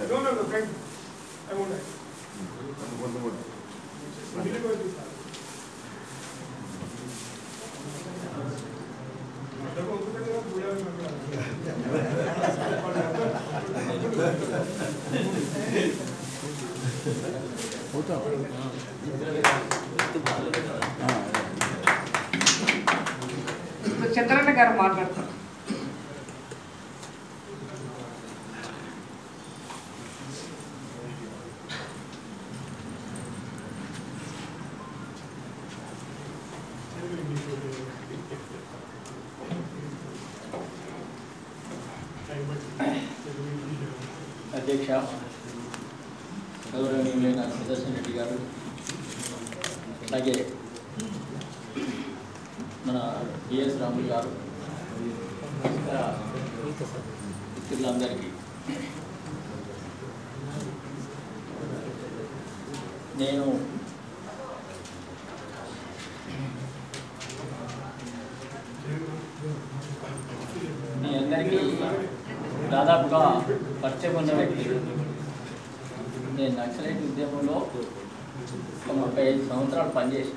No, no, no, thank you. I won't add. Really going to start. అడ్డకు వస్తుంటే కదా పోయాలి ఇప్పుడు చంద్రన్న గారు మాట్లాడతారు అధ్యక్ష గౌరవనీయులైన సుదర్శన్ రెడ్డి గారు అలాగే మన బిఎస్ రాములు గారు ఇతర మిత్రులందరికీ నేను మీ అందరికీ దాదాపుగా పరిచయం ఉన్న వ్యక్తి నేను నక్సలైట్ ఉద్యమంలో ఒక ముప్పై ఐదు సంవత్సరాలు పనిచేసి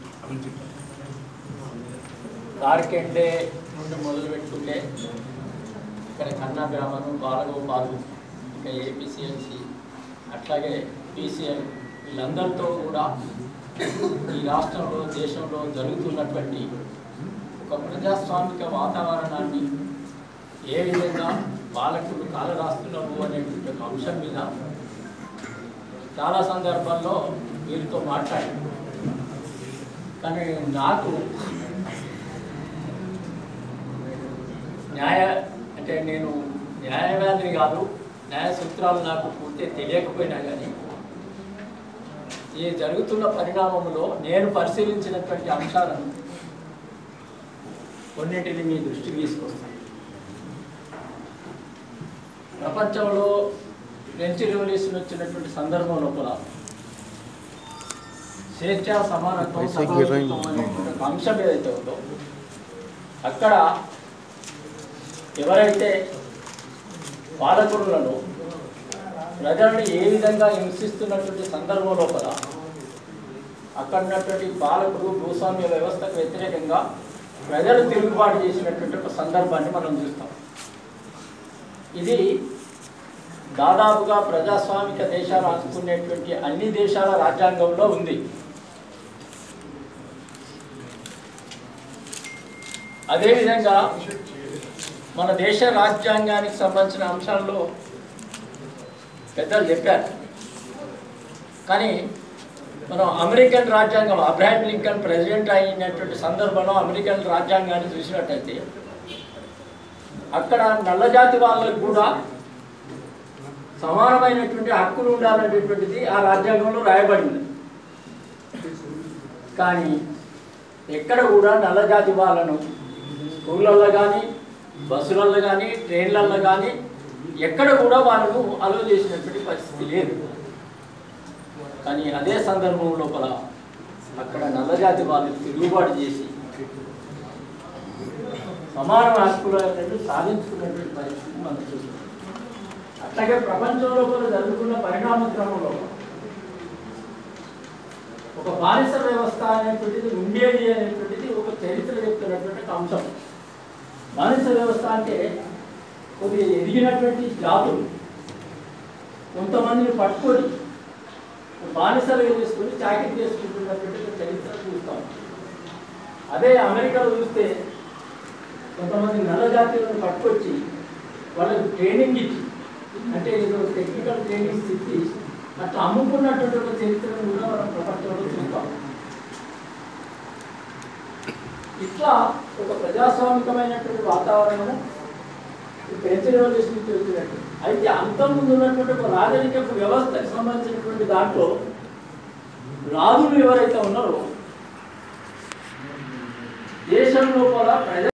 కార్కెండే నుండి మొదలు పెట్టుకుంటే ఇక్కడ కన్నా గ్రామం బాలగోపాలు ఇంకా ఏపీసీఎల్సి అట్లాగే పీసీఎల్ వీళ్ళందరితో కూడా ఈ రాష్ట్రంలో దేశంలో జరుగుతున్నటువంటి ఒక ప్రజాస్వామిక వాతావరణాన్ని ఏ విధంగా పాలకులు కాల రాస్తున్నారు అనేటువంటి ఒక అంశం మీద చాలా సందర్భాల్లో వీరితో మాట్లాడాను కానీ నాకు న్యాయ అంటే నేను న్యాయవాదిని కాదు న్యాయ సూత్రాలు నాకు పూర్తి తెలియకపోయినా కానీ ఈ జరుగుతున్న పరిణామంలో నేను పరిశీలించినటువంటి అంశాలను కొన్నింటిని మీ దృష్టికి తీసుకొస్తాను ప్రపంచంలో ఫ్రెంచ్ రెవల్యూషన్ వచ్చినటువంటి సందర్భం లోపల స్వేచ్ఛ సమానత్వం సమానత్వం అనేటువంటి ఒక అంశం ఏదైతే ఉందో అక్కడ ఎవరైతే పాలకులను ప్రజలను ఏ విధంగా హింసిస్తున్నటువంటి సందర్భం లోపల అక్కడ ఉన్నటువంటి పాలకులు భూస్వామ్య వ్యవస్థకు వ్యతిరేకంగా ప్రజలు తిరుగుబాటు చేసినటువంటి ఒక సందర్భాన్ని మనం చూస్తాం ఇది దాదాపుగా ప్రజాస్వామిక దేశాలు అనుకునేటువంటి అన్ని దేశాల రాజ్యాంగంలో ఉంది అదేవిధంగా మన దేశ రాజ్యాంగానికి సంబంధించిన అంశాల్లో పెద్దలు చెప్పారు కానీ మనం అమెరికన్ రాజ్యాంగం అబ్రహాం లింకన్ ప్రెసిడెంట్ అయినటువంటి సందర్భంలో అమెరికన్ రాజ్యాంగాన్ని చూసినట్టయితే అక్కడ నల్లజాతి వాళ్ళకు కూడా సమానమైనటువంటి హక్కులు ఉండాలనేటువంటిది ఆ రాజ్యాంగంలో రాయబడింది కానీ ఎక్కడ కూడా నల్లజాతి వాళ్ళను స్కూళ్ళల్లో కానీ బస్సులలో కానీ ట్రైన్లలో కానీ ఎక్కడ కూడా వాళ్ళను అలో చేసినటువంటి పరిస్థితి లేదు కానీ అదే సందర్భం లోపల అక్కడ నల్లజాతి వాళ్ళు తిరుగుబాటు చేసి సమాన హక్కులు అనేటువంటి సాధించుకున్నటువంటి పరిస్థితి మనం చూస్తున్నాం అట్లాగే ప్రపంచంలో కూడా జరుగుతున్న పరిణామ క్రమంలో ఒక బానిస వ్యవస్థ అనేటువంటిది ఉండేది అనేటువంటిది ఒక చరిత్ర చెప్తున్నటువంటి ఒక అంశం బానిస వ్యవస్థ అంటే కొద్దిగా ఎదిగినటువంటి జాతులు కొంతమందిని పట్టుకొని బానిసలుగా చేసుకొని చాకరీ చేసుకుంటున్నటువంటి ఒక చరిత్ర చూస్తాం అదే అమెరికాలో చూస్తే కొంతమంది నల్ల జాతీయులను పట్టుకొచ్చి వాళ్ళకి ట్రైనింగ్ ఇచ్చి అంటే ఏదో టెక్నికల్ ట్రైనింగ్స్ ఇచ్చి అట్లా అమ్ముకున్నటువంటి ఒక చరిత్రను కూడా మనం ప్రపంచంలో చూస్తాం ఇట్లా ఒక ప్రజాస్వామికమైనటువంటి వాతావరణము ఫ్రెంచ్ రెవల్యూషన్ నుంచి వచ్చినట్టు అయితే అంతకుముందు ఉన్నటువంటి ఒక రాజరిక వ్యవస్థకు సంబంధించినటువంటి దాంట్లో రాజులు ఎవరైతే ఉన్నారో దేశం లోపల ప్రజ